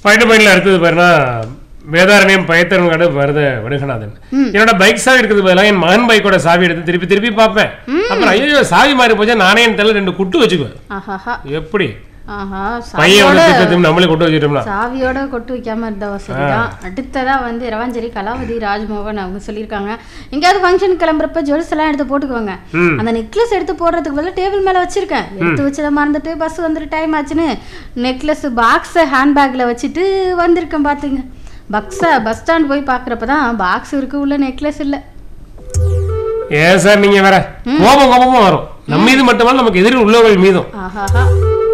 Point பாயிண்ட்ல அடுத்தது பாருன்னா வேதாரண்யம் பயத்தரங்காடு வரத வடுகநாதன் என்னோட பைக் சாவி இருக்கிறது பதிலாக என் மகன் பைக்கோட சாவி எடுத்து திருப்பி திருப்பி பார்ப்பேன் அப்புறம் ஐயோ சாவி மாறி போச்சா நானே என் தலை ரெண்டு குட்டு வச்சுக்குவேன் ஆஹாஹா எப்படி ஆஹா பையன் சாவியோட வந்து திட்டத்தையும் நம்மளே கொண்டு வச்சுட்டோம்னா சாவியோட கொட்டு வைக்காம இருந்தா சரிதான் அடுத்ததா வந்து இரவாஞ்சேரி கலாவதி ராஜ்மோகன் அவங்க சொல்லியிருக்காங்க எங்கேயாவது ஃபங்க்ஷன் கிளம்புறப்ப ஜுவல்ஸ் எல்லாம் எடுத்து போட்டுக்குவாங்க ம். அந்த நெக்லஸ் எடுத்து போடுறதுக்கு பதிலா டேபிள் மேல வச்சிருக்கேன் எடுத்து வச்சதை மறந்துட்டு பஸ் வந்துட்டு டைம் ஆச்சுன்னு நெக்லஸ் பாக்ஸை ஹேண்ட்பேக்ல வச்சுட்டு வந்திருக்கேன் பாத்துங்க பக்ஸா பஸ் ஸ்டாண்ட் போய் பார்க்குறப்ப தான் பாக்ஸ் இருக்கு உள்ள நெக்லஸ் இல்லை ஏன் சார் நீங்க வேற கோபம் கோபமா வரும் நம்ம மீது மட்டுமல்ல நமக்கு எதிரில் உள்ளவர்கள் மீதும் ஆஹாஹா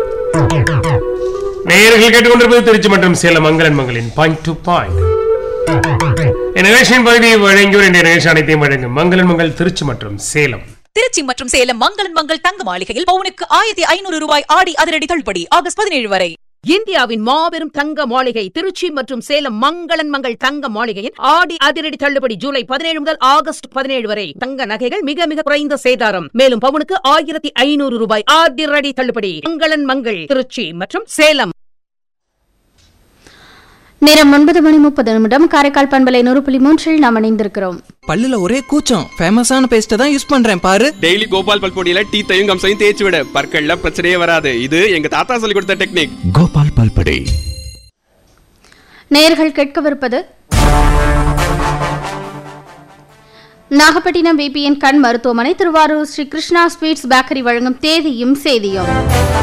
நேயர்கள் கேட்டுக்கொண்டிருப்பது திருச்சி மற்றும் சேலம் மங்களன் மங்களின் பாயிண்ட் டு பாயிண்ட் நிகழ்ச்சியின் பகுதியை வழங்கியோர் இந்த நிகழ்ச்சி அனைத்தையும் வழங்கும் மங்களன் மங்கள் திருச்சி மற்றும் சேலம் திருச்சி மற்றும் சேலம் மங்களன் மங்கள் தங்க மாளிகையில் பவுனுக்கு ஆயிரத்தி ஐநூறு ரூபாய் ஆடி அதிரடி தள்ளுபடி ஆகஸ்ட் பதினேழு வரை இந்தியாவின் மாபெரும் தங்க மாளிகை திருச்சி மற்றும் சேலம் மங்களன் மங்கள் தங்க மாளிகையின் ஆடி அதிரடி தள்ளுபடி ஜூலை பதினேழு முதல் ஆகஸ்ட் பதினேழு வரை தங்க நகைகள் மிக மிக குறைந்த சேதாரம் மேலும் பவுனுக்கு ஆயிரத்தி ஐநூறு ரூபாய் அதிரடி தள்ளுபடி மங்களன் மங்கள் திருச்சி மற்றும் சேலம் நேரம் ஒன்பது மணி முப்பது நிமிடம் காரைக்கால் பண்பலை நூறு புள்ளி மூன்றில் நாம் இணைந்திருக்கிறோம் பல்லுல ஒரே கூச்சம் ஃபேமஸான பேஸ்ட்டை தான் யூஸ் பண்றேன் பாரு டெய்லி கோபால் பல்பொடியில டீத்தையும் கம்சையும் தேய்ச்சி விட பற்கள்ல பிரச்சனையே வராது இது எங்க தாத்தா சொல்லி கொடுத்த டெக்னிக் கோபால் பல்படை நேயர்கள் கேட்கவிருப்பது நாகப்பட்டினம் பிபிஎன் கண் மருத்துவமனை திருவாரூர் ஸ்ரீ கிருஷ்ணா ஸ்வீட்ஸ் பேக்கரி வழங்கும் தேதியும் சேதியும்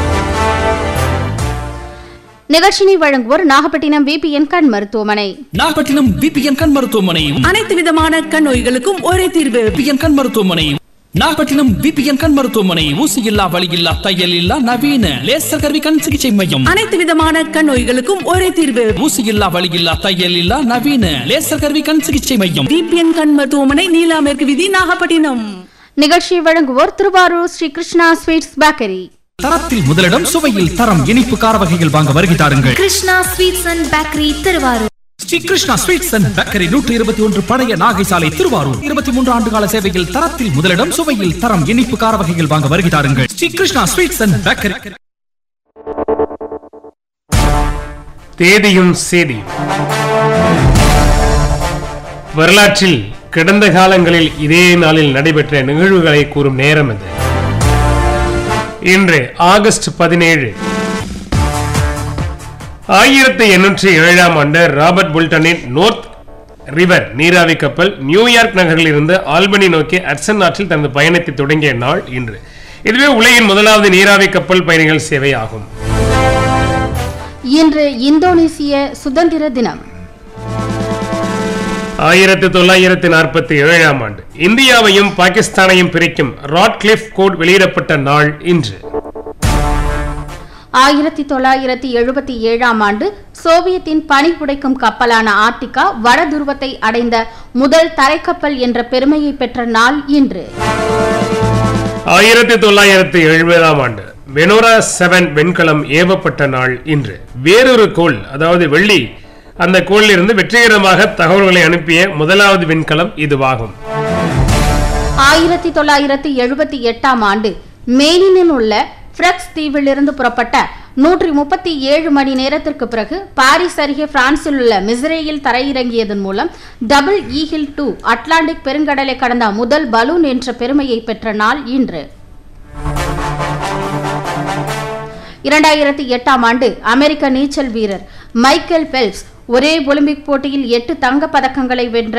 நிகழ்ச்சினை வழங்குவோர் நாகப்பட்டினம் பிபிஎன் கண் மருத்துவமனை நாகப்பட்டினம் பிபிஎன் கண் மருத்துவமனை அனைத்து விதமான கண் நோய்களுக்கும் ஒரே தீர்வு பிபிஎன் கண் மருத்துவமனை நாகப்பட்டினம் பிபிஎன் கண் மருத்துவமனை ஊசி இல்லா வலி இல்லா தையல் இல்லா நவீன லேசர் கருவி கண் சிகிச்சை மையம் அனைத்து விதமான கண் நோய்களுக்கும் ஒரே தீர்வு ஊசி இல்லா வலி இல்லா தையல் இல்லா நவீன லேசர் கருவி கண் சிகிச்சை மையம் பிபிஎன் கண் மருத்துவமனை நீலா மேற்கு விதி நாகப்பட்டினம் நிகழ்ச்சியை வழங்குவோர் திருவாரூர் ஸ்ரீ கிருஷ்ணா ஸ்வீட்ஸ் பேக்கரி தரத்தில் முதலிடம் சுவையில் தரம் இனிப்பு கார வகைகள் வாங்க வருகை தாருங்கள் Krishna sweets and bakery Thiruvarur Sri Krishna sweets and bakery நூற்றி இருபத்தி ஒன்று பழைய நாகை சாலை திருவாரூர் இருபத்தி மூன்று ஆண்டு கால சேவையில் தரத்தில் முதலிடம் சுவையில் தரம் இனிப்பு கார வகைகள் வாங்க வருகை தாருங்கள் Sri Krishna sweets and bakery தேதியும் சேதியும் வரலாற்றில் கடந்த காலங்களில் இதே நாளில் நடைபெற்ற நிகழ்வுகளை கூறும் நேரம் இது இன்று ஆகஸ்ட் பதினேழு ஆயிரத்தி எண்ணூற்றி ஏழாம் ஆண்டு ராபர்ட் புல்டனின் நோர்த் ரிவர் நீராவி கப்பல் நியூயார்க் நகரில் இருந்து ஆல்பனி நோக்கி அட்சன் ஆற்றில் தனது பயணத்தை தொடங்கிய நாள் இன்று இதுவே உலகின் முதலாவது நீராவி கப்பல் பயணிகள் சேவை ஆகும் இன்று இந்தோனேசிய சுதந்திர தினம் ஆயிரத்தி தொள்ளாயிரத்தி நாற்பத்தி ஏழாம் ஆண்டு இந்தியாவையும் பாகிஸ்தானையும் பிரிக்கும் ராட்கிளிஃப் கோட் வெளியிடப்பட்ட நாள் இன்று ஆயிரத்தி தொள்ளாயிரத்தி எழுபத்தி ஏழாம் ஆண்டு சோவியத்தின் பனி புடைக்கும் கப்பலான ஆர்டிகா வட துருவத்தை அடைந்த முதல் தரைக்கப்பல் என்ற பெருமையை பெற்ற நாள் இன்று ஆயிரத்தி தொள்ளாயிரத்தி எழுபதாம் ஆண்டு வெனோரா செவன் விண்கலம் ஏவப்பட்ட நாள் இன்று வேறொரு கோள் அதாவது வெள்ளி அந்த கோளில் இருந்து வெற்றிகரமாக தகவல்களை அனுப்பிய முதலாவது விண்கலம் இதுவாகும் ஆயிரத்தி தொள்ளாயிரத்தி எழுபத்தி எட்டாம் ஆண்டு மேனினில் உள்ள ஃப்ரெக்ஸ் தீவிலிருந்து புறப்பட்ட நூற்றி முப்பத்தி ஏழு மணி நேரத்திற்கு பிறகு பாரிஸ் அருகே பிரான்சில் உள்ள மிஸ்ரேயில் தரையிறங்கியதன் மூலம் டபுள் ஈகிள் டூ அட்லாண்டிக் பெருங்கடலை கடந்த முதல் பலூன் என்ற பெருமையை பெற்ற நாள் இன்று இரண்டாயிரத்தி எட்டாம் ஆண்டு அமெரிக்க நீச்சல் வீரர் மைக்கேல் பெல்ப்ஸ் ஒரே ஒலிம்பிக் போட்டியில் எட்டு தங்கப் பதக்கங்களை வென்ற